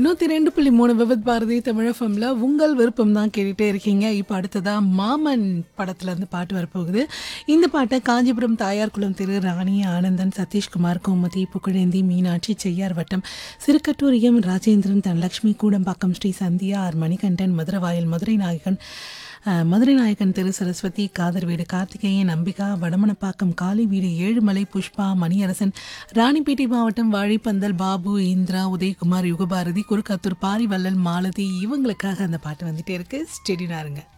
நூற்றி ரெண்டு புள்ளி மூணு விபத் பாரதி தமிழஃபம்ல உங்கள் விருப்பம் தான் கேட்டுகிட்டே இருக்கீங்க இப்போ அடுத்ததாக மாமன் படத்துலேருந்து பாட்டு வரப்போகுது இந்த பாட்டை காஞ்சிபுரம் தாயார் குளம் திரு ராணி ஆனந்தன் சதீஷ்குமார் கோமதி புகழேந்தி மீனாட்சி செய்யார் வட்டம் சிறுக்கட்டூர் எம் ராஜேந்திரன் தனலட்சுமி கூடம்பாக்கம் ஸ்ரீ சந்தியா ஆர் மணிகண்டன் மதுரவாயல் மதுரை நாயகன் அஹ், மதுரை நாயக்கன் திரு சரஸ்வதி காதர் வீடு கார்த்திகேயன் அம்பிகா வடமணப்பாக்கம் காளி வீடு ஏழுமலை புஷ்பா மணியரசன் ராணிப்பேட்டை மாவட்டம் வாழைப்பந்தல் பாபு இந்திரா உதயகுமார் யுகபாரதி குறுக்காத்தூர் பாரிவள்ளல் மாலதி இவங்களுக்காக அந்த பாட்டு வந்துட்டே இருக்கு ஸ்டெடினாருங்க